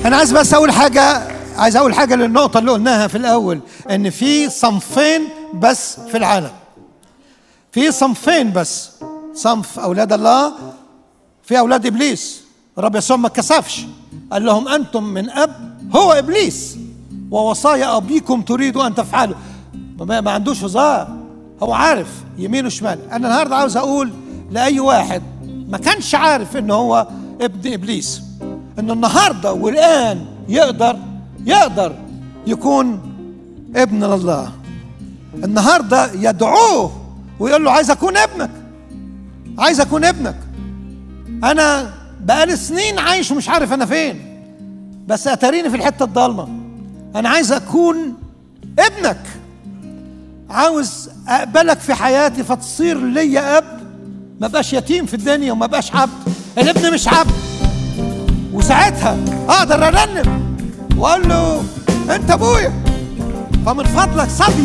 انا عايز بس اقول حاجه عايز اقول حاجه للنقطه اللي قلناها في الاول ان في صنفين بس في العالم في صنفين بس صنف اولاد الله في اولاد ابليس الرب يسوع ما كسفش قال لهم انتم من اب هو ابليس ووصايا ابيكم تريدوا ان تفعلوا ما, ما عندوش هزار هو عارف يمين وشمال انا النهارده عاوز اقول لاي واحد ما كانش عارف ان هو ابن ابليس انه النهارده والان يقدر يقدر يكون ابن لله النهارده يدعوه ويقول له عايز اكون ابنك عايز اكون ابنك انا بقالي سنين عايش ومش عارف انا فين بس اتاريني في الحته الضلمه انا عايز اكون ابنك عاوز اقبلك في حياتي فتصير ليا اب ما بقاش يتيم في الدنيا وما بقاش عبد الابن مش عبد وساعتها اقدر ارنم واقول له انت ابويا فمن فضلك صلي